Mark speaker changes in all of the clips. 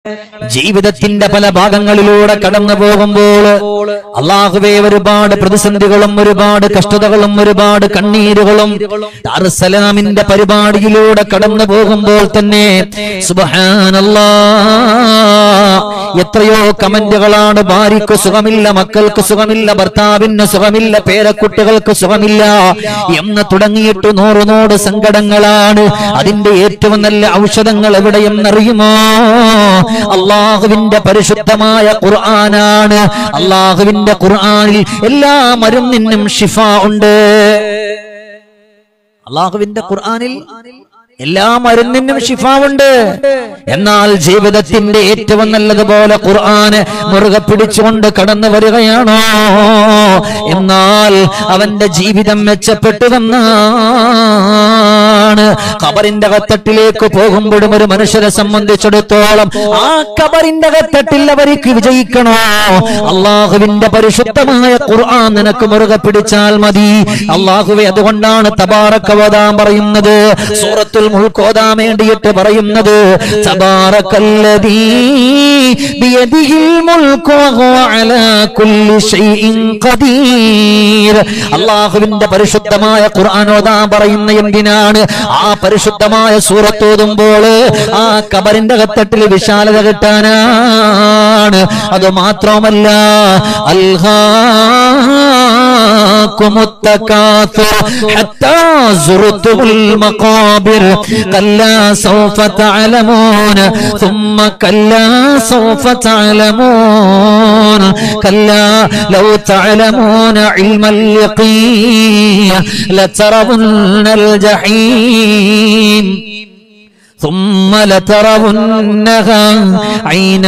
Speaker 1: ജീവിതത്തിന്റെ പല ഭാഗങ്ങളിലൂടെ കടന്നു പോകുമ്പോൾ അള്ളാഹുവേ ഒരുപാട് പ്രതിസന്ധികളും ഒരുപാട് കഷ്ടതകളും ഒരുപാട് കണ്ണീരുകളും ദാറുസലാമിന്റെ പരിപാടിയിലൂടെ കടന്നു പോകുമ്പോൾ തന്നെ സുബ്ഹാനല്ലാ എത്രയോ കമന്റുകളാണ് ഭാര്യയ്ക്ക് സുഖമില്ല മക്കൾക്ക് സുഖമില്ല ഭർത്താവിന് സുഖമില്ല പേരക്കുട്ടികൾക്ക് സുഖമില്ല എന്ന് തുടങ്ങിയിട്ട് നൂറ് നൂറ് സങ്കടങ്ങളാണ് അതിന്റെ ഏറ്റവും നല്ല ഔഷധങ്ങൾ എവിടെയെന്നറിയുമോ അള്ളാഹുവിന്റെ പരിശുദ്ധമായ ഖുർആനാണ് അള്ളാഹുവിന്റെ ഖുർആനിൽ എല്ലാ മരുന്നിനും ഷിഫ ഉണ്ട് അള്ളാഹുവിന്റെ ഖുർആനിൽ എല്ലാ മരുന്നിനും ഷിഫാവുണ്ട് എന്നാൽ ജീവിതത്തിന്റെ ഏറ്റവും നല്ലതുപോലെ ഖുർആന് മുറുകെ പിടിച്ചുകൊണ്ട് കടന്നു വരികയാണോ എന്നാൽ അവന്റെ ജീവിതം മെച്ചപ്പെട്ടു വന്നാണ് ഖബറിന്റെ കത്തട്ടിലേക്ക് പോകുമ്പോഴും ഒരു മനുഷ്യരെ സംബന്ധിച്ചിടത്തോളം ആ ഖബറിന്റെ കത്തട്ടിൽ അവർക്ക് വിജയിക്കണോ അള്ളാഹുവിന്റെ പരിശുദ്ധമായ ഖുർആൻ നിനക്ക് മുറുകെ പിടിച്ചാൽ മതി അള്ളാഹുവെ അതുകൊണ്ടാണ് തബാറക്കവതാൻ പറയുന്നത് സൂറത്തുൽ മുൾക്ക് ഓതാൻ വേണ്ടിയിട്ട് പറയുന്നത് തബാറക്കല്ലദീ ബിയദിഹിൽ മുൽക്കു വഹുവ അലാ കുല്ലി ഷൈഇൻ ഖദീർ അള്ളാഹുവിന്റെ പരിശുദ്ധമായ ഖുർആൻ ഓതാൻ പറയുന്ന എന്തിനാണ് ആ പരിശുദ്ധമായ സൂറത്ത് ഓതുമ്പോൾ ആ കബറിന്റെ കത്തട്ടിൽ വിശാലത കിട്ടാനാണ് അത് മാത്രമല്ല ألهاكم التكاثر حتى زرتم المقابر كلا سوف تعلمون ثم كلا سوف تعلمون كلا لو تعلمون علم اليقين لترون الجحيم ثم لترونها عين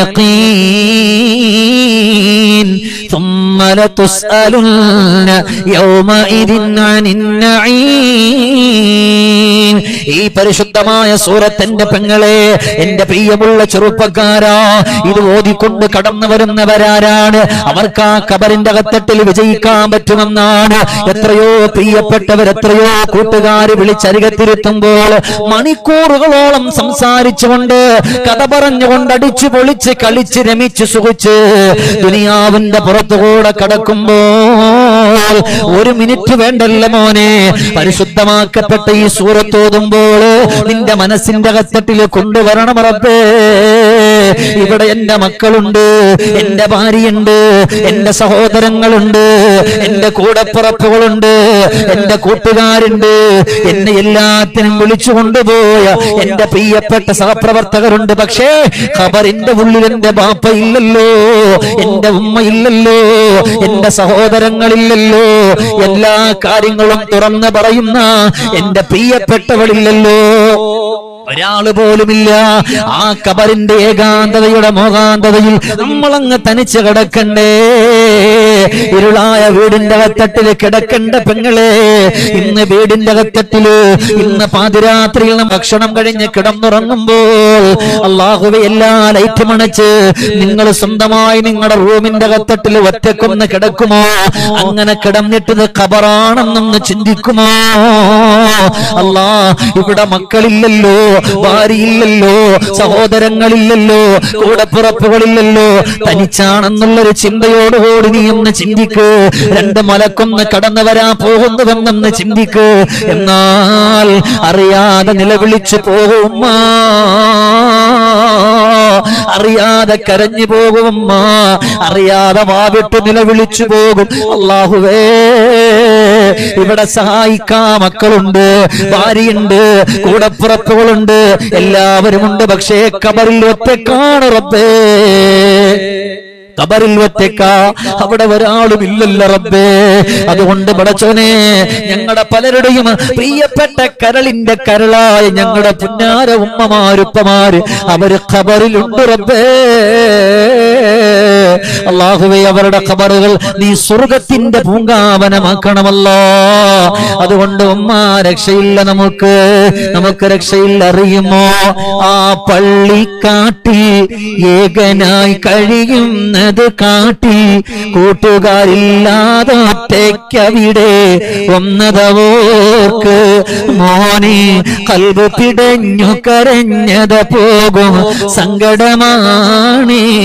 Speaker 1: اليقين ثم لتسألن يومئذ عن النعيم ഈ പരിശുദ്ധമായ സൂറത്തിന്റെ പെങ്ങളെ എന്റെ പ്രിയമുള്ള ചെറുപ്പക്കാരാ ഇത് ഓതിക്കൊണ്ട് കടന്നു വരുന്നവരാരാണ് അവർക്ക് ആ കബറിന്റെ കത്തട്ടിൽ വിജയിക്കാൻ പറ്റുമെന്നാണ് എത്രയോ പ്രിയപ്പെട്ടവർ എത്രയോ കൂട്ടുകാർ വിളിച്ചരികത്തിരുത്തുമ്പോൾ മണിക്കൂറുകളോളം സംസാരിച്ചുകൊണ്ട് കഥ പറഞ്ഞുകൊണ്ട് അടിച്ചു പൊളിച്ച് കളിച്ച് രമിച്ച് സുഖിച്ച് ദുനിയാവിന്റെ പുറത്തുകൂടെ കടക്കുമ്പോൾ ഒരു മിനിറ്റ് വേണ്ടല്ല മോനെ പരിശുദ്ധമാക്കപ്പെട്ട ഈ സൂറത്തോതുമ്പോൾ നിന്റെ മനസ്സിന്റെ കത്തട്ടിൽ കൊണ്ടുവരണം റബ്ബേ ഇവിടെ എന്റെ മക്കളുണ്ട് എന്റെ ഭാര്യയുണ്ട് എന്റെ സഹോദരങ്ങളുണ്ട് എന്റെ കൂടപ്പിറപ്പുകളുണ്ട് എന്റെ കൂട്ടുകാരുണ്ട് എന്നെ എല്ലാത്തിനും വിളിച്ചു കൊണ്ടുപോയ എന്റെ പ്രിയപ്പെട്ട സഹപ്രവർത്തകരുണ്ട് പക്ഷേ ഖബറിന്റെ ഉള്ളിൽ എന്റെ ബാപ്പ ഇല്ലല്ലോ എന്റെ ഉമ്മ ഇല്ലല്ലോ എന്റെ സഹോദരങ്ങളില്ലല്ലോ എല്ലാ കാര്യങ്ങളും തുറന്നു പറയുന്ന എന്റെ പ്രിയപ്പെട്ടവളില്ലല്ലോ ഒരാള് പോലുമില്ല ആ കബറിന്റെ ഏകാന്തതയുടെ മോകാന്തതയിൽ നമ്മളങ്ങ് തനിച്ച് കിടക്കണ്ടേ ഇരുളായ വീടിന്റെ കത്തട്ടില് കിടക്കണ്ട പെങ്ങളെ ഇന്ന് വീടിന്റെ കത്തട്ടില് ഇന്ന് പാതിരാത്രിയിൽ നാം ഭക്ഷണം കഴിഞ്ഞ് കിടന്നുറങ്ങുമ്പോൾ അള്ളാഹുവെ എല്ലാ ലൈറ്റും അണച്ച് നിങ്ങൾ സ്വന്തമായി നിങ്ങളുടെ റൂമിന്റെ കത്തട്ടിൽ ഒറ്റക്കൊന്ന് കിടക്കുമോ അങ്ങനെ കിടന്നിട്ടത് ഖബറാണെന്നൊന്ന് ചിന്തിക്കുമോ അല്ലാ ഇവിടെ മക്കളില്ലല്ലോ ഭാര്യയില്ലല്ലോ സഹോദരങ്ങളില്ലല്ലോ കൂടപ്പിറപ്പുകളില്ലല്ലോ തനിച്ചാണെന്നുള്ളൊരു ചിന്തയോടുകൂടി നീ ഒന്ന് ചിന്തിക്ക് രണ്ട് മലക്കൊന്ന് കടന്നു വരാൻ പോകുന്നുവെന്നൊന്ന് ചിന്തിക്ക് എന്നാൽ അറിയാതെ നിലവിളിച്ചു പോകുമ്മ അറിയാതെ കരഞ്ഞു പോകുമ്മ അറിയാതെ വാവിട്ട് നിലവിളിച്ചു പോകും അള്ളാഹുവേ ഇവിടെ സഹായിക്കാ മക്കളുണ്ട് ഭാര്യയുണ്ട് കൂടപ്പുറപ്പുകളുണ്ട് എല്ലാവരുമുണ്ട് പക്ഷേ കബറിൽ ഒറ്റക്കാണ് റബ്ബേ കബറിൽ ഒറ്റക്ക അവിടെ ഒരാളും ഇല്ലല്ലോ റബ്ബേ അതുകൊണ്ട് പടച്ചോനെ ഞങ്ങളുടെ പലരുടെയും പ്രിയപ്പെട്ട കരളിന്റെ കരളായ ഞങ്ങളുടെ പുന്നാര ഉമ്മമാരുപ്പമാര് അവര് ഖബറിലുണ്ട് റബ്ബേ അള്ളാഹുവെ അവരുടെ ഖബറുകൾ നീ സ്വർഗത്തിന്റെ പൂങ്കാവനമാക്കണമല്ലോ അതുകൊണ്ട് ഉമ്മ രക്ഷയില്ല നമുക്ക് നമുക്ക് രക്ഷയില്ല അറിയുമോ ആ പള്ളിക്കാട്ടിൽ ഏകനായി കഴിയുന്നത് കാട്ടിൽ കൂട്ടുകാരില്ലാതെ ഒറ്റയ്ക്കവിടെ ഒന്നതവോ നോക്ക് മോനെ കൽബ് പിടഞ്ഞു കരഞ്ഞത് പോകും സങ്കടമാണേ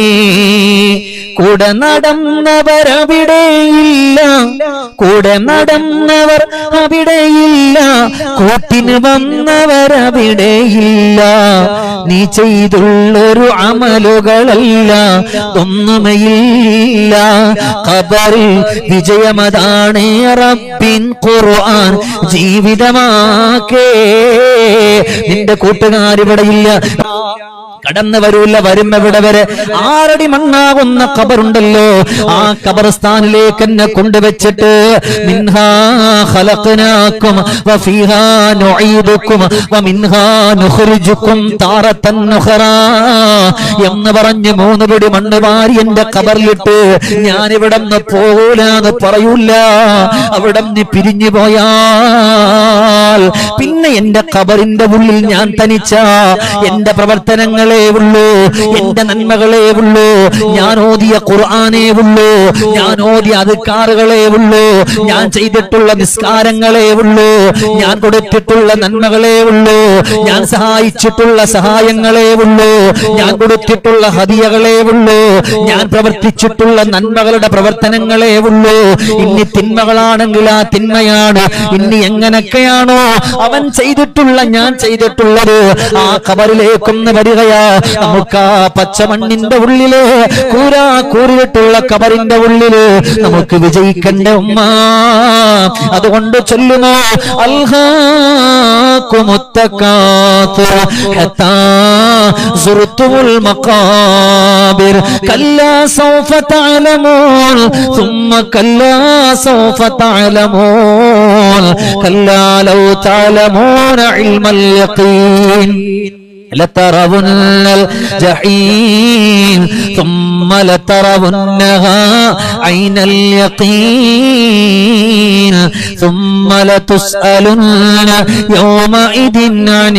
Speaker 1: കൂടെ നടന്നവർ അവിടെയില്ല കൂടെ നടന്നവർ അവിടെയില്ല കൂട്ടിന് വന്നവർ അവിടെയില്ല നീ ചെയ്തുള്ളൊരു അമലുകളല്ല ഒന്നുമയില്ല ഖബറിൽ വിജയമതാണ് റബ്ബിൻ ഖുർആൻ ജീവിതമാക്കേ നിന്റെ കൂട്ടുകാരിവിടെയില്ല കടന്നു വരൂല്ല വരും എവിടെ വരെ ആറടി മണ്ണാകുന്ന ഖബറുണ്ടല്ലോ ആ ഖബർസ്ഥാനിലേക്ക് എന്നെ കൊണ്ടുവച്ചിട്ട് മിൻഹാ ഖലഖനാകും വഫീഹാ നുഈദുകും വമിൻഹാ നുഖ്രിജുകും താറത്തൻ നുഖറാ എന്ന് പറഞ്ഞ് മൂന്ന് പിടി മണ്ണ് വാരി എന്റെ ഖബറിലിട്ട് ഞാൻ ഇവിടെ നിന്ന് പോകൂലെന്ന് പറയൂല അവിടെ നിന്ന് പിരിഞ്ഞു പോയാൽ പിന്നെ എന്റെ ഖബറിന്റെ ഉള്ളിൽ ഞാൻ തനിച്ച എന്റെ പ്രവർത്തനങ്ങളെ ഉള്ളൂ എന്റെ നന്മകളെ ഉള്ളൂ ഞാൻ ഓതിയ ഖുർആാനേ ഉള്ളൂ ഞാൻ ഓതിയ അധികാറുകളെ ഉള്ളൂ ഞാൻ ചെയ്തിട്ടുള്ള നിസ്കാരങ്ങളെ ഉള്ളൂ ഞാൻ കൊടുത്തിട്ടുള്ള നന്മകളെ ഉള്ളൂ ഞാൻ സഹായിച്ചിട്ടുള്ള സഹായങ്ങളെ ഉള്ളൂ ഞാൻ കൊടുത്തിട്ടുള്ള ഹതിയകളെ ഉള്ളൂ ഞാൻ പ്രവർത്തിച്ചിട്ടുള്ള നന്മകളുടെ പ്രവർത്തനങ്ങളെ ഉള്ളൂ ഇനി തിന്മകളാണെങ്കിൽ ആ തിന്മയാണ് ഇനി എങ്ങനൊക്കെയാണോ അവൻ ചെയ്തിട്ടുള്ള ഞാൻ ചെയ്തിട്ടുള്ളത് ആ കബറിലേക്കൊന്ന് വരികയാ നമുക്ക് ആ പച്ചമണ്ണിന്റെ ഉള്ളില് കൂരാ കൂറിയിട്ടുള്ള കബറിന്റെ ഉള്ളില് നമുക്ക് വിജയിക്കണ്ട ഉമ്മ അതുകൊണ്ട് ചൊല്ലുമോ അൽഹാക്കുമുത്തക്കാത്ത് ഹത്താ സുറുത്തുൽ മഖാബിർ കല്ലാ സൗഫ തഅലമൂൻ ثم كلا سوف تعلمون كلا لو تعلمون علم اليقين لترون الجحيم ثم لترونها عين اليقين ثم لتسألن يومئذ عن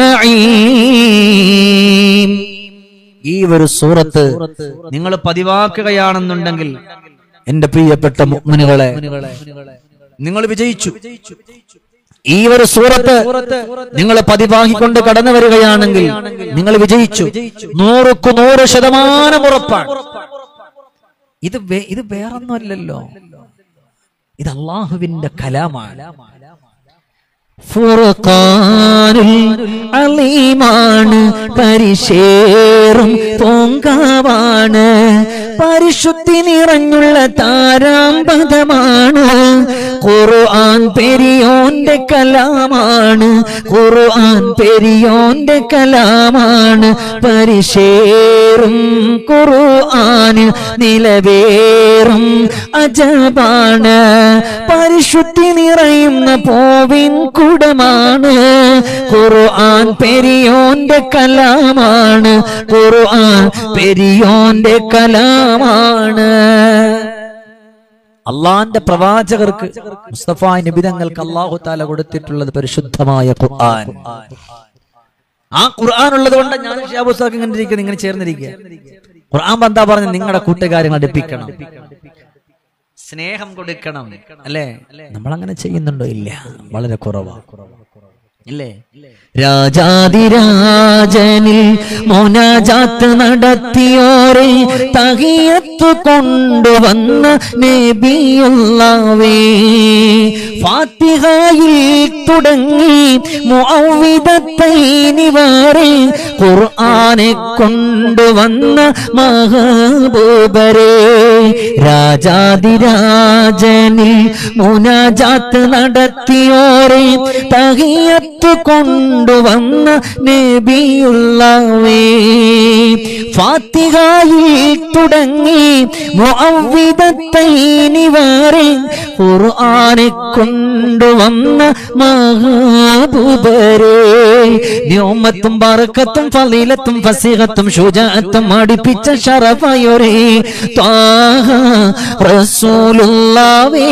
Speaker 1: النعيم ഈ ഒരു സൂറത്ത് നിങ്ങൾ പതിവാക്കുകയാണെന്നുണ്ടെങ്കിൽ എന്റെ പ്രിയപ്പെട്ട മുഗ്മിനുകളെ നിങ്ങൾ വിജയിച്ചു ഈ ഒരു സൂറത്ത് നിങ്ങൾ പതിവാക്കിക്കൊണ്ട് കടന്നു വരികയാണെങ്കിൽ നിങ്ങൾ വിജയിച്ചു നൂറുക്കു നൂറ് ശതമാനം ഉറപ്പാണ് ഇത് വേ- ഇത് വേറൊന്നുമല്ലല്ലോ ഇത് അള്ളാഹുവിന്റെ കലാമാണ് ഫുർഖാനുൽ അലീമാണ് പരിശേറും പൂങ്കാവാണ് പരിശുദ്ധി നിറഞ്ഞുള്ള താരാമ്പതമാണ് ഖുർആൻ പെരിയോന്റെ കലാമാണ് ഖുർആൻ പെരിയോന്റെ കലാമാണ് പരിശേറും ഖുർആൻ നിലവേറും അജബാണ് പരിശുദ്ധി നിറയുന്ന പോവിൻ കുടമാണ് ഖുർആൻ പെരിയോന്റെ കലാമാണ് ഖുർആൻ പെരിയോന്റെ കലാമാണ് അള്ളാന്റെ പ്രവാചകർക്ക് മുസ്തഫ നബിതങ്ങൾക്ക് അള്ളാഹു താല കൊടുത്തിട്ടുള്ളത് പരിശുദ്ധമായ ഖുർആൻ ആ ഖുർആൻ ഉള്ളത് കൊണ്ട് ഞാൻ ഷാബുസാക്ക് ഇങ്ങനെ ഇരിക്കുന്നത് ഇങ്ങനെ ചേർന്നിരിക്കുക ഖുർആൻ എന്താ പറഞ്ഞു നിങ്ങളുടെ കൂട്ടുകാരെ അടുപ്പിക്കണം സ്നേഹം കൊടുക്കണം അല്ലേ നമ്മൾ അങ്ങനെ ചെയ്യുന്നുണ്ടോ ഇല്ല വളരെ കുറവാ ഇല്ലേ രാജാതിരാജനിൽ മോനാജാത്ത് നടത്തിയോരെ തഹിയത്ത് കൊണ്ടുവന്ന നബിയുള്ളവേ ഫാത്തിഹയിൽ തുടങ്ങി മുഅവ്വിദത്തൈനി വരെ ഖുർആനെ കൊണ്ടുവന്ന മഹബൂബരെ രാജാതിരാജനിൽ മുനാജാത്ത് നടത്തിയോരെ തഹിയത്ത് കൊണ്ടുവന്ന നബിയുള്ളവേ ഫാത്തിഹയിൽ തുടങ്ങി മുഅവ്വിദത്തൈനി വരെ ഖുർആനെ കൊണ്ടുവന്ന മഹാബുബരെ ന്യോമത്തും ബറക്കത്തും ഫളീലത്തും ഫസീഹത്തും ഷുജാഅത്തും അടിപ്പിച്ച ഷറഫയൊരേ ത്വാഹ റസൂലുള്ളാവേ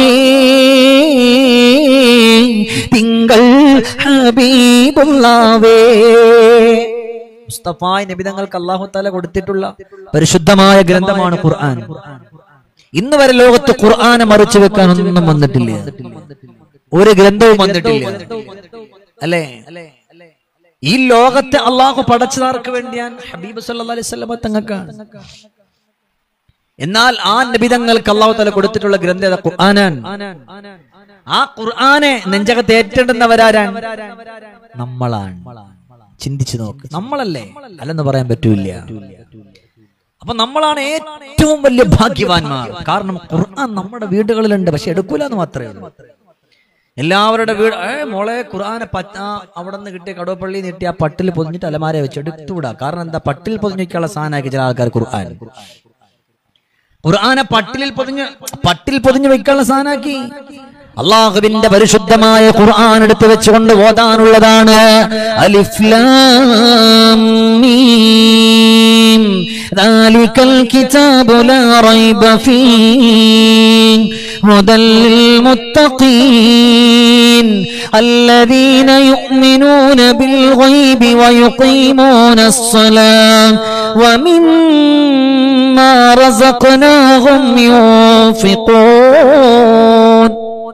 Speaker 1: തിങ്കൾ ഹബീബുള്ളാവേ മുസ്തഫായ നബിതങ്ങൾക്ക് അള്ളാഹു താല കൊടുത്തിട്ടുള്ള പരിശുദ്ധമായ ഗ്രന്ഥമാണ് ഖുർആൻ ഇന്ന് വരെ ലോകത്ത് ഖുർആനെ മറിച്ചു വെക്കാൻ ഒന്നും വന്നിട്ടില്ല ഒരു ഗ്രന്ഥവും വന്നിട്ടില്ല അല്ലേ ഈ ലോകത്തെ അള്ളാഹു പടച്ചതാർക്ക് വേണ്ടിയാണ് ഹബീബ് സല്ലല്ലാഹു അലൈഹി വസല്ലമ തങ്ങൾക്കാണ് എന്നാൽ ആ നബിതങ്ങൾക്ക് അള്ളാഹു തല കൊടുത്തിട്ടുള്ള ഗ്രന്ഥം ഏതാ? ഖുർആനാണ് ആ ഖുർആനെ നെഞ്ചകത്ത് ഏറ്റെടുന്നവരാരാണ് നമ്മളാണ് ചിന്തിച്ചു നോക്ക് നമ്മളല്ലേ അല്ലെന്ന് പറയാൻ പറ്റൂല അപ്പൊ നമ്മളാണ് ഏറ്റവും വലിയ ഭാഗ്യവാന്മാർ കാരണം ഖുർആൻ നമ്മുടെ വീടുകളിലുണ്ട് പക്ഷെ എടുക്കൂല എന്ന് മാത്രമേ ഉള്ളൂ എല്ലാവരുടെ വീട് ഏ മോളെ ഖുർആനെ പറ്റ അവിടെ നിന്ന് കിട്ടിയ കടവപ്പള്ളി നീട്ടി ആ പട്ടിൽ പൊതിഞ്ഞിട്ട് അലമാര വെച്ച് എടുത്തുവിടാ കാരണം എന്താ പട്ടിൽ പൊതിഞ്ഞിട്ടുള്ള സാധനമാക്കി ചില ആൾക്കാർ ഖുർആൻ ഖുർആനെ പട്ടിലിൽ പൊതിഞ്ഞ് പട്ടിൽ പൊതിഞ്ഞ് വെക്കാനുള്ള സാധനമാക്കി അള്ളാഹുവിന്റെ പരിശുദ്ധമായ ഖുർആൻ എടുത്ത് വെച്ചുകൊണ്ട് ഓതാനുള്ളതാണ് അലിഫ് ലാം മീം ذلك الكتاب لا ريب فيه هدى للمتقين الذين يؤمنون بالغيب ويقيمون الصلاة ومما رزقناهم ينفقون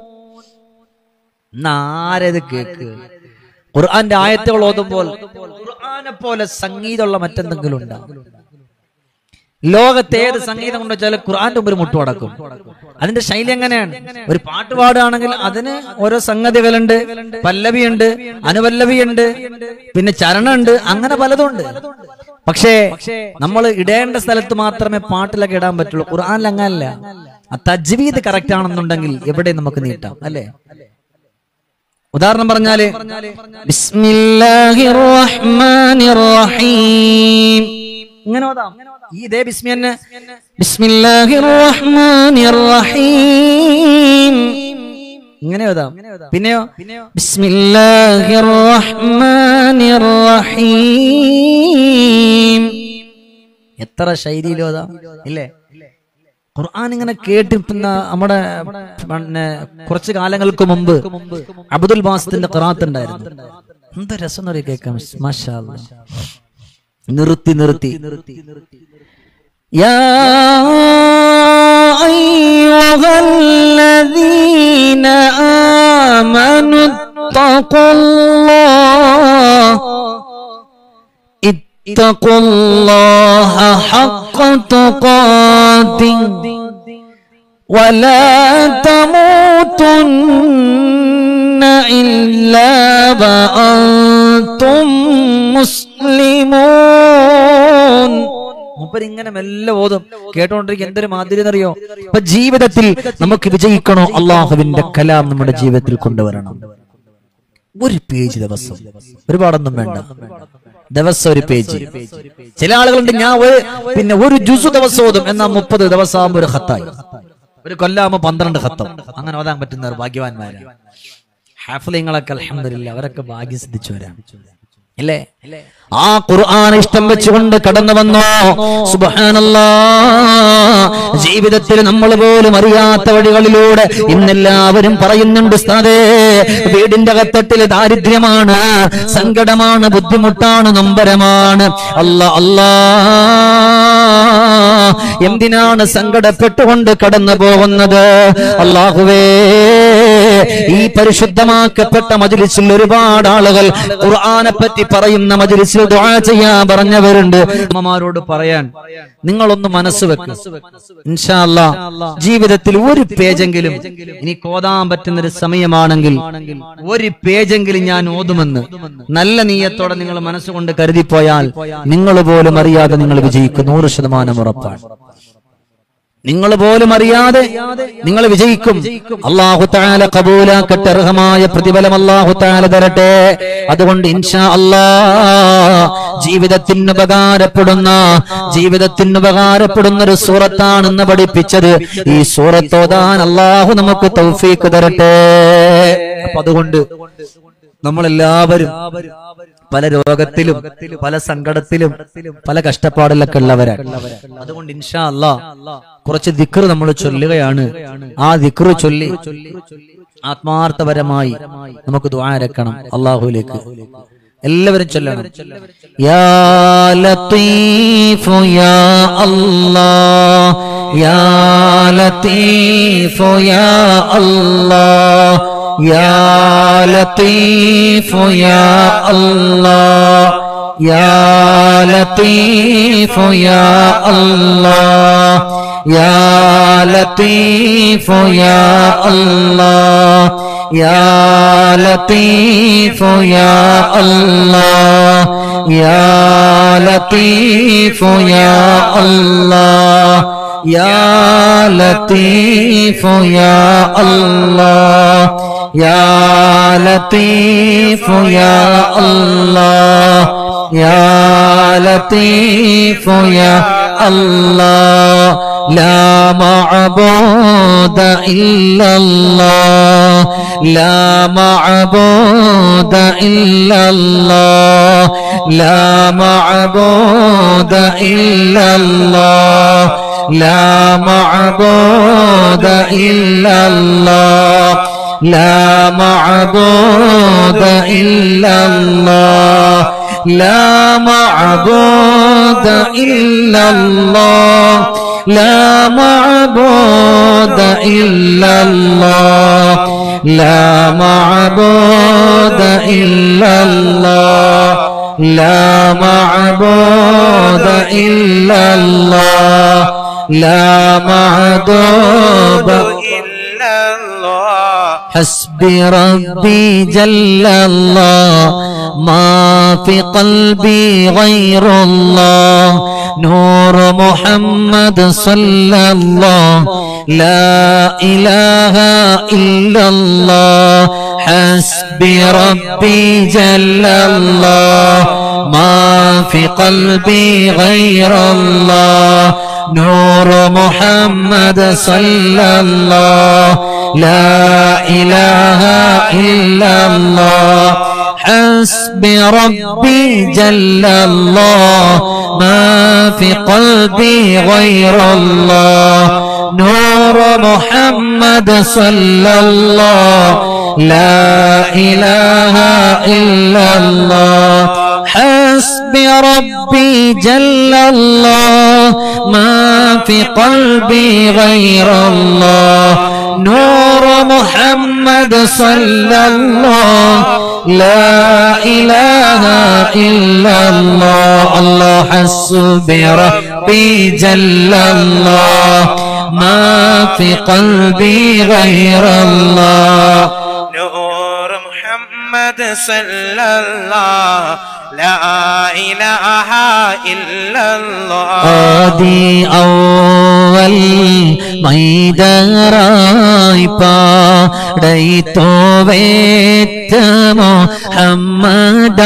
Speaker 1: നാരത് കേക്ക് ഖുർആന്റെ ആയത്തുകൾ ഓതുമ്പോൾ ഖുർആനെ പോലെ സംഗീതമുള്ള മറ്റെന്തെങ്കിലും ഉണ്ടാവും ലോകത്തെ ഏത് സംഗീതം കൊണ്ട് വെച്ചാൽ ഖുർആന്റെ മുമ്പിൽ മുട്ടുമടക്കും അതിന്റെ ശൈലി എങ്ങനെയാണ് ഒരു പാട്ട് പാടുകയാണെങ്കിൽ അതിന് ഓരോ സംഗതികളുണ്ട് പല്ലവിയുണ്ട് അനുപല്ലവിയുണ്ട് പിന്നെ ചരണമുണ്ട് അങ്ങനെ പലതുണ്ട് പക്ഷേ നമ്മൾ ഇടേണ്ട സ്ഥലത്ത് മാത്രമേ പാട്ടിലൊക്കെ ഇടാൻ പറ്റുള്ളൂ ഖുർആനിൽ അങ്ങനല്ല ആ തജ്വീദ് കറക്റ്റ് ആണെന്നുണ്ടെങ്കിൽ എവിടെ നമുക്ക് നീട്ടാം അല്ലേ ഉദാഹരണം പറഞ്ഞാല് ബിസ്മില്ലാഹിർ റഹ്മാനിർ റഹീം ഇങ്ങനെ ഓതാം ഈ ഇതേ ബിസ്മി തന്നെ ബിസ്മില്ലാഹിർ റഹ്മാനിർ റഹീം ഇങ്ങനെ ഓതാം പിന്നെയോ ബിസ്മില്ലാഹിർ റഹ്മാനിർ റഹീം എത്ര ശൈലിയിൽ ഓതാം ഇല്ലേ ഖുർആൻ ഇങ്ങനെ കേട്ടിട്ടുന്ന നമ്മുടെ പിന്നെ കുറച്ച് കാലങ്ങൾക്ക് മുമ്പ് അബ്ദുൽ ബാസിന്റെ ഖിറാത്ത് ഉണ്ടായിരുന്നു എന്ത് രസം എന്ന് കേൾക്കാം മാഷാ അല്ലാ. നിർത്തി നിർത്തി يا أيها الذين آمنوا اتقوا الله اتقوا الله حق تقاته ولا تموتن إلا وأنتم مسلمون മൂപ്പര് ഇങ്ങനെ മെല്ലെ ഓതും കേട്ടോണ്ടിരിക്കും എന്തൊരു മാതിരി എന്നറിയോ ഇപ്പൊ ജീവിതത്തിൽ നമുക്ക് വിജയിക്കണോ അള്ളാഹുവിന്റെ കലാം നമ്മുടെ ജീവിതത്തിൽ കൊണ്ടുവരണം ഒരു പേജ് ദിവസം ഒരുപാടൊന്നും വേണ്ട ദിവസം ഒരു പേജ് ചില ആളുകളുണ്ട് ഞാൻ ഒരു പിന്നെ ഒരു ജുസു ദിവസം ഓതും എന്നാ മുപ്പത് ദിവസമാകുമ്പോ ഒരു ഹത്തായി ഒരു കൊല്ലാകുമ്പോ പന്ത്രണ്ട് ഹത്തം അങ്ങനെ ഓതാൻ പറ്റുന്നവർ ഭാഗ്യവാന്മാരാണ് ഹാഫിലിങ്ങളൊക്കെ അലഹമില്ല അവരൊക്കെ ഭാഗ്യം സിദ്ധിച്ചവരാണ് ഇല്ലേ ആ ഖുർആൻ ഇഷ്ടം വെച്ചുകൊണ്ട് കടന്നു വന്നോ സുബ്ഹാനല്ലാ ജീവിതത്തിൽ നമ്മൾ പോലും അറിയാത്ത വഴികളിലൂടെ ഇന്നെല്ലാവരും പറയുന്നുണ്ട് ഉസ്താദേ വീടിന്റെ അകത്തട്ടിൽ ദാരിദ്ര്യമാണ് സങ്കടമാണ് ബുദ്ധിമുട്ടാണ് നൊമ്പരമാണ് അല്ല അല്ലാ എന്തിനാണ് സങ്കടപ്പെട്ടുകൊണ്ട് കടന്നു പോകുന്നത് അള്ളാഹുവേ ഈ പരിശുദ്ധമാക്കപ്പെട്ട മജിലിസിൽ ഒരുപാട് ആളുകൾ ഖുർആനെ പറ്റി പറയുന്ന മജിലിസിൽ ദുആ ചെയ്യാൻ പറഞ്ഞവരുണ്ട് അമ്മമാരോട് പറയാൻ നിങ്ങളൊന്ന് മനസ്സ് വെക്ക് ഇൻഷാ അല്ലാ ജീവിതത്തിൽ ഒരു പേജെങ്കിലും ഇനി കോതാൻ പറ്റുന്ന ഒരു സമയമാണെങ്കിൽ ഒരു പേജെങ്കിലും ഞാൻ ഓതുമെന്ന് നല്ല നീയത്തോടെ നിങ്ങൾ മനസ്സുകൊണ്ട് കരുതിപ്പോയാൽ നിങ്ങൾ പോലും അറിയാതെ നിങ്ങൾ വിജയിക്കും നൂറ് ശതമാനം ഉറപ്പാണ് നിങ്ങൾ പോലും അറിയാതെ നിങ്ങൾ വിജയിക്കും അള്ളാഹു താല കബൂലാക്കട്ടെ അർഹമായ പ്രതിഫലം അള്ളാഹു താല തരട്ടെ അതുകൊണ്ട് ഇൻഷാ അല്ലാ ജീവിതത്തിന് ഉപകാരപ്പെടുന്ന ജീവിതത്തിന് ഉപകാരപ്പെടുന്ന ഒരു സൂറത്താണെന്ന് പഠിപ്പിച്ചത് ഈ സൂറത്തോതാൻ അള്ളാഹു നമുക്ക് തൗഫീക്ക് തരട്ടെ അപ്പൊ അതുകൊണ്ട് നമ്മളെല്ലാവരും പല രോഗത്തിലും പല സങ്കടത്തിലും പല കഷ്ടപ്പാടിലൊക്കെ ഉള്ളവരാണ് അതുകൊണ്ട് ഇൻഷാ അല്ലാ കുറച്ച് ദിക്ർ നമ്മൾ ചൊല്ലുകയാണ് ആ ദിക്ർ ചൊല്ലി ആത്മാർത്ഥപരമായി നമുക്ക് ദ്വാരക്കണം അള്ളാഹുലേക്ക് എല്ലാവരും ചൊല്ലണം യാ ലത്തീഫു യാ അല്ലാഹ് യാ ലത്തീഫു യാ അല്ലാഹ് يا لطيف يا الله يا لطيف يا الله يا لطيف يا الله يا لطيف يا الله يا لطيف يا الله يا لطيف يا الله يا لطيف يا الله يا لطيف يا الله لا معبود إلا الله لا معبود إلا الله لا معبود إلا الله لا معبود إلا الله لا معبود إلا الله لا معبود إلا الله لا معبود إلا الله لا معبود إلا الله لا معبود إلا الله لا معبود
Speaker 2: إلا الله
Speaker 1: حسبي ربي جل الله ما في قلبي غير الله نور محمد صلى الله لا إله إلا الله حسبي ربي جل الله ما في قلبي غير الله نور محمد صلى الله لا إله إلا الله حسبي ربي جل الله ما في قلبي غير الله نور محمد صلى الله لا إله إلا الله حسبي ربي جل الله ما في قلبي غير الله نور محمد صلى الله لا إله إلا الله الله حسبي ربي جل الله ما في قلبي غير الله
Speaker 2: نور محمد صلى الله لا إله إلا الله
Speaker 1: ആദി ഔവൽ മൈദറായി പാടൈത്തോവേറ്റമോ ഹമ്മദ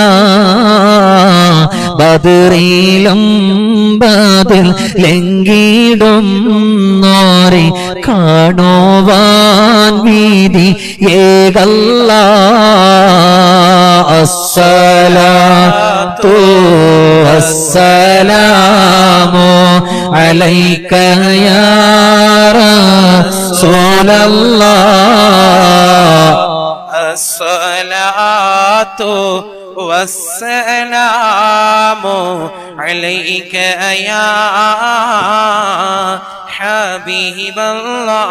Speaker 1: ബദറിലും ബദൽ ലംഘിടും നോരെ കാണുവാൻ വീതി ഏകല്ല അസ്സലാത്തു വസ്സലാമു അലൈക യാ റസൂലല്ലാഹ്
Speaker 2: الصلاة والسلام عليك يا حبيب الله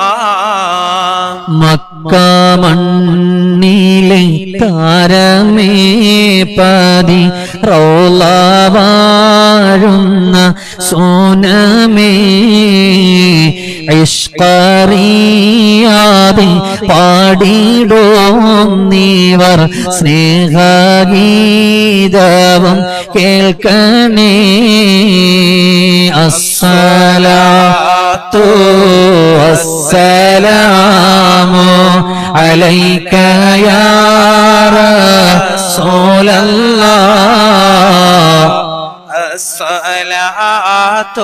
Speaker 1: മക്ക മണ്ണിലെ താരമേ പതി റോള വാഴുന്ന സോനമേ ഇഷ്കറിയാതെ പാടിടോം നീവർ സ്നേഹഗീതവും കേൾക്കണേ അസ്സലാത്തു വസ്സലാമു അലൈക യാ റസൂലല്ലാഹ്
Speaker 2: الصلاة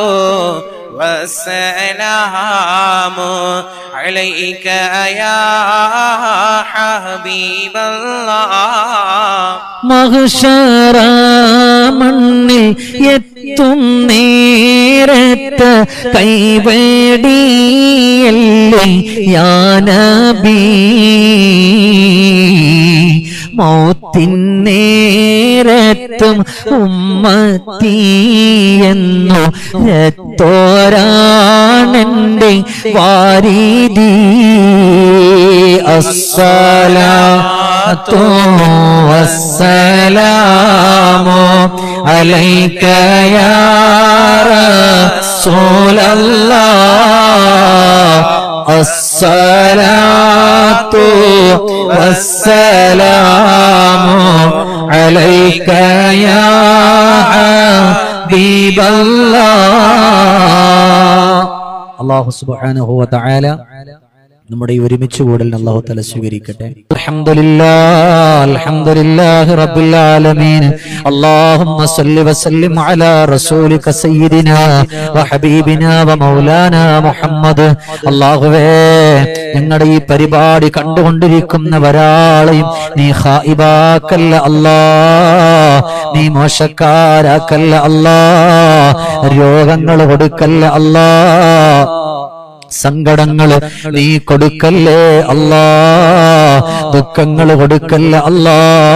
Speaker 2: والسلام عليك يا حبيب الله
Speaker 1: മഹ്ശറ മണ്ണിൽ എത്തും നേരത്ത് കൈവേടിയല്ലേ യാനബി മൗത്തിന്നേരത്തും ഉമ്മത്തിയെന്നു രത്തോരാണെന്റെ വാരിതി അസ്സലാ والسلام عليك يا رسول الله الصلاة والسلام عليك يا حبيب الله الله سبحانه وتعالى നമ്മുടെ ഈ ഒരുമിച്ച് കൂടൽ അള്ളാഹു തല സ്വീകരിക്കട്ടെ അൽഹംദുലില്ലാഹി റബ്ബിൽ ആലമീൻ അല്ലാഹുമ്മ സല്ലി വസല്ലിം അലാ റസൂലിക സയ്യിദിനാ വഹബീബിനാ വമൗലാനാ മുഹമ്മദ് അല്ലാഹുവേ ഞങ്ങളുടെ ഈ പരിപാടി കണ്ടുകൊണ്ടിരിക്കുന്നവരാളെയും നീ ഖായിബാക്കല്ല അല്ലാ നീ മോശക്കാരാക്കല്ല അല്ലാ രോഗങ്ങൾ കൊടുക്കല്ല അല്ലാ സങ്കടങ്ങള് നീ കൊടുക്കല്ലേ അല്ലാ ദുഃഖങ്ങൾ കൊടുക്കല്ലേ അല്ലാ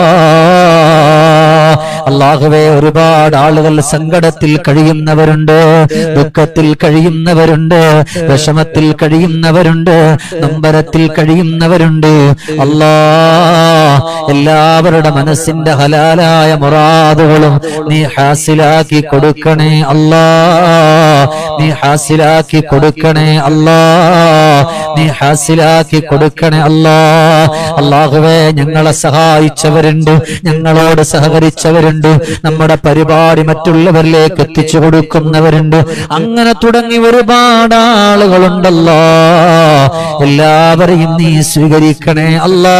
Speaker 1: അള്ളാഹുവെ ഒരുപാട് ആളുകൾ സങ്കടത്തിൽ കഴിയുന്നവരുണ്ട് ദുഃഖത്തിൽ കഴിയുന്നവരുണ്ട് വിഷമത്തിൽ കഴിയുന്നവരുണ്ട് നമ്പരത്തിൽ കഴിയുന്നവരുണ്ട് അല്ലാ എല്ലാവരുടെ മനസ്സിന്റെ ഹലാലായ മുറാദുകളും നീ ഹാസിലാക്കി കൊടുക്കണേ അല്ലാ നീ ഹാസിലാക്കി കൊടുക്കണേ അല്ലാ നീ ഹാസിലാക്കി കൊടുക്കണേ അല്ലാ അള്ളാഹുവേ ഞങ്ങളെ സഹായിച്ചവരുണ്ട് ഞങ്ങളോട് സഹകരിച്ചവരുണ്ട് നമ്മുടെ പരിപാടി മറ്റുള്ളവരിലേക്ക് എത്തിച്ചു കൊടുക്കുന്നവരുണ്ട് അങ്ങനെ തുടങ്ങി ഒരുപാട് ആളുകളുണ്ടല്ലോ എല്ലാവരെയും നീ സ്വീകരിക്കണേ അല്ലാ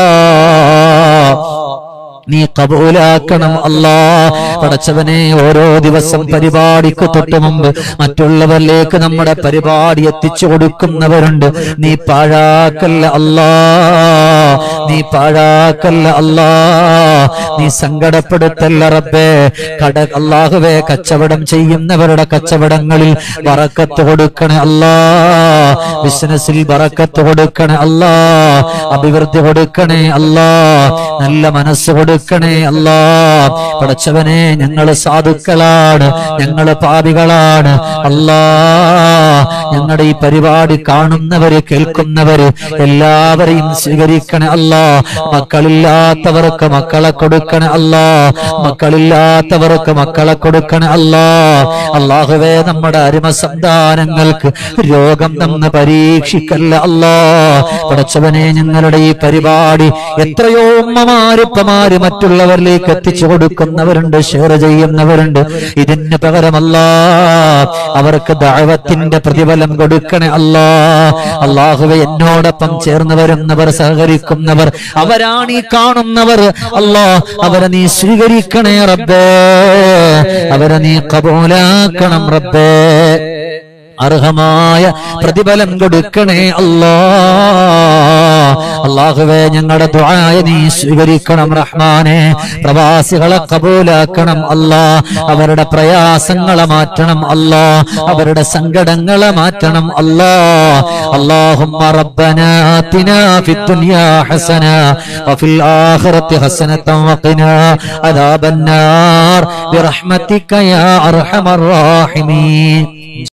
Speaker 1: നീ കബൂലാക്കണം അല്ലാ പടച്ചവനെ ഓരോ ദിവസം പരിപാടിക്ക് തൊട്ട് മുമ്പ് മറ്റുള്ളവരിലേക്ക് നമ്മുടെ പരിപാടി എത്തിച്ചു കൊടുക്കുന്നവരുണ്ട് നീ പാഴാക്കല്ല അല്ലാ നീ പാഴാക്കല്ല അല്ലാ നീ സങ്കടപ്പെടുത്തല്ല റബ്ബേ കട അള്ളാഹുവേ കച്ചവടം ചെയ്യുന്നവരുടെ കച്ചവടങ്ങളിൽ വറക്കത്ത് കൊടുക്കണേ അല്ലാ ബിസിനസ്സിൽ വറക്കത്ത് കൊടുക്കണേ അല്ലാ അഭിവൃദ്ധി കൊടുക്കണേ അല്ലാ നല്ല മനസ്സ് കൊടുക്കണേ അല്ലാ പടച്ചവനെ ഞങ്ങള് സാധുക്കളാണ് ഞങ്ങള് പാപികളാണ് അല്ലാ ഞങ്ങളുടെ ഈ പരിപാടി കാണുന്നവര് കേൾക്കുന്നവര് എല്ലാവരെയും സ്വീകരിക്കണേ അല്ലാ മക്കളില്ലാത്തവർക്ക് മക്കളെ കൊടുക്കണേ അല്ലാ മക്കളില്ലാത്തവർക്ക് മക്കളെ കൊടുക്കണേ അല്ലാ അള്ളാഹുവേ നമ്മുടെ അരിമ സന്താനങ്ങൾക്ക് രോഗം തന്ന് പരീക്ഷിക്കല്ല അല്ലാ പടച്ചവനെ ഞങ്ങളുടെ ഈ പരിപാടി എത്രയോ ഉമ്മമാരുപ്പമാര് മറ്റുള്ളവരിലേക്ക് എത്തിച്ചു കൊടുക്കുന്നവരുണ്ട് ഷെയർ ചെയ്യുന്നവരുണ്ട് ഇതിന് പകരമല്ല അവർക്ക് ദൈവത്തിന്റെ പ്രതിഫലം കൊടുക്കണേ അല്ലാ അള്ളാഹുവെ എന്നോടൊപ്പം ചേർന്ന് വരുന്നവർ സഹകരിക്കുന്നവർ അവരാണ് ഈ കാണുന്നവർ അല്ലാ അവരെ നീ സ്വീകരിക്കണേ റബ്ബേ അവരെ നീ കബൂലാക്കണം റബ്ബേ അർഹമായ പ്രതിഫലം കൊടുക്കണേ അല്ലാ അള്ളാഹുവേ ഞങ്ങളുടെ ദുആയ നീ സ്വീകരിക്കണം റഹ്മാനെ പ്രവാസികളെ കബൂലാക്കണം അല്ലാ അവരുടെ പ്രയാസങ്ങളെ മാറ്റണം അല്ലാ അവരുടെ സങ്കടങ്ങളെ മാറ്റണം അല്ലാ اللهم ربنا آتنا في الدنيا حسنة وفي الآخرة حسنة وقنا عذاب النار برحمتك يا أرحم الراحمين